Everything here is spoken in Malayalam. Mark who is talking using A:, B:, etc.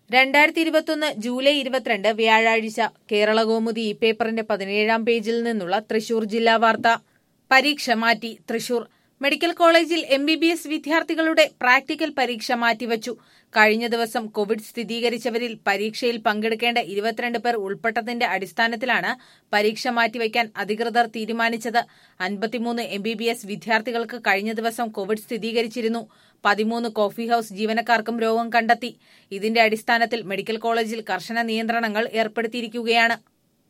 A: രണ്ടായിരത്തി ഇരുപത്തൊന്ന് ജൂലൈ ഇരുപത്തിരണ്ട് വ്യാഴാഴ്ച കേരള കൗമുദി ഈ പേപ്പറിന്റെ പതിനേഴാം പേജിൽ നിന്നുള്ള തൃശൂർ ജില്ലാ വാർത്ത പരീക്ഷ മാറ്റി തൃശൂർ മെഡിക്കൽ കോളേജിൽ എം ബി ബി എസ് വിദ്യാർത്ഥികളുടെ പ്രാക്ടിക്കൽ പരീക്ഷ മാറ്റിവച്ചു കഴിഞ്ഞ ദിവസം കോവിഡ് സ്ഥിരീകരിച്ചവരിൽ പരീക്ഷയിൽ പങ്കെടുക്കേണ്ട ഇരുപത്തിരണ്ട് പേർ ഉൾപ്പെട്ടതിന്റെ അടിസ്ഥാനത്തിലാണ് പരീക്ഷ മാറ്റിവെക്കാൻ അധികൃതർ തീരുമാനിച്ചത് അൻപത്തിമൂന്ന് എം ബി ബി എസ് വിദ്യാർത്ഥികൾക്ക് കഴിഞ്ഞ ദിവസം കോവിഡ് സ്ഥിരീകരിച്ചിരുന്നു പതിമൂന്ന് കോഫി ഹൌസ് ജീവനക്കാർക്കും രോഗം കണ്ടെത്തി ഇതിന്റെ അടിസ്ഥാനത്തിൽ മെഡിക്കൽ കോളേജിൽ കർശന നിയന്ത്രണങ്ങൾ ഏർപ്പെടുത്തിയിരിക്കുകയാണ്